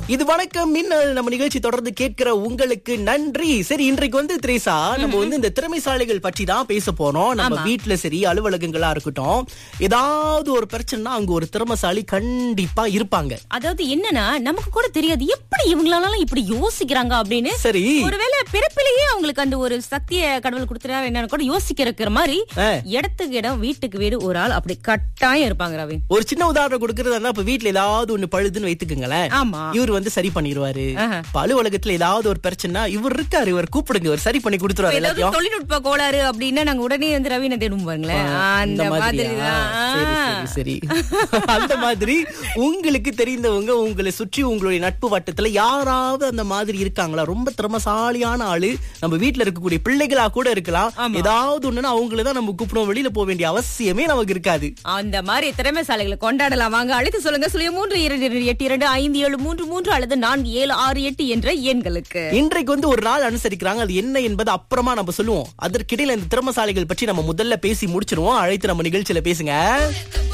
இது வணக்கம் மின்னல் நம்ம நிகழ்ச்சி தொடர்ந்து கேட்கிற உங்களுக்கு நன்றி சரி இன்றைக்கு வந்து திரேசா நம்ம வந்து இந்த திறமைசாலிகள் பற்றி தான் பேச போறோம் நம்ம வீட்ல சரி அலுவலகங்களா இருக்கட்டும் ஏதாவது ஒரு பிரச்சனைனா அங்க ஒரு திறமைசாலி கண்டிப்பா இருப்பாங்க அதாவது என்னன்னா நமக்கு கூட தெரியாது எப்படி இவங்களால இப்படி யோசிக்கிறாங்க அப்படின்னு சரி ஒருவேளை பிறப்பிலேயே அவங்களுக்கு அந்த ஒரு சக்திய கடவுள் கொடுத்துறாரு என்னன்னு கூட யோசிக்கிற மாதிரி ஆ. இடத்துக்கு இடம் வீட்டுக்கு வீடு ஒரு ஆள் அப்படி கட்டாயம் இருப்பாங்க ரவி ஒரு சின்ன உதாரணம் கொடுக்கறதா இருந்தா இப்ப வீட்ல ஏதாவது ஒண்ணு பழுதுன்னு வைத்துக்குங்களேன் ஆமா இவர் வந்து சரி பண்ணிடுவாரு ஆஹா. இப்ப அலுவலகத்துல ஏதாவது ஒரு பிரச்சனை இவர் இருக்காரு இவர் கூப்பிடுங்க இவர் சரி பண்ணி கொடுத்துருவாரு ஏதாவது எல்லாத்தையும் தொழில்நுட்ப கோளாறு அப்படின்னா நாங்க உடனே வந்து ரவினை தேடும் பாருங்களேன் அந்த மாதிரி மாதிரியா? சரி, சரி, சரி. அந்த மாதிரி உங்களுக்கு தெரிந்தவங்க உங்களை சுற்றி உங்களுடைய நட்பு வட்டத்துல யாராவது அந்த மாதிரி இருக்காங்களா ரொம்ப திறமசாலியான ஆளு நம்ம வீட்ல இருக்கக்கூடிய பிள்ளைகளா கூட இருக்கலாம் ஏதாவது ஒண்ணுன்னா அவங்கள தான் நம்ம கூப்பிடுவோம் வெளியில போக வேண்டிய அவசியமே நமக்கு இருக்காது அந்த மாதிரி திறமைசாலிகளை கொண்டாடலாம் வாங்க அழைத்து சொல்லுங்க சுழிய மூன்று இரண்டு இரண்டு எட்டு இரண்டு ஐந்து ஏழு மூன்று மூன்று அல்லது நான்கு ஏழு ஆறு எட்டு என்ற எண்களுக்கு இன்றைக்கு வந்து ஒரு நாள் அனுசரிக்கிறாங்க அது என்ன என்பது அப்புறமா நம்ம சொல்லுவோம் அதற்கிடையில இந்த திறமசாலிகள் பற்றி நம்ம முதல்ல பேசி முடிச்சிருவோம் அழைத்து நம்ம நிகழ்ச்சியில பேசுங்க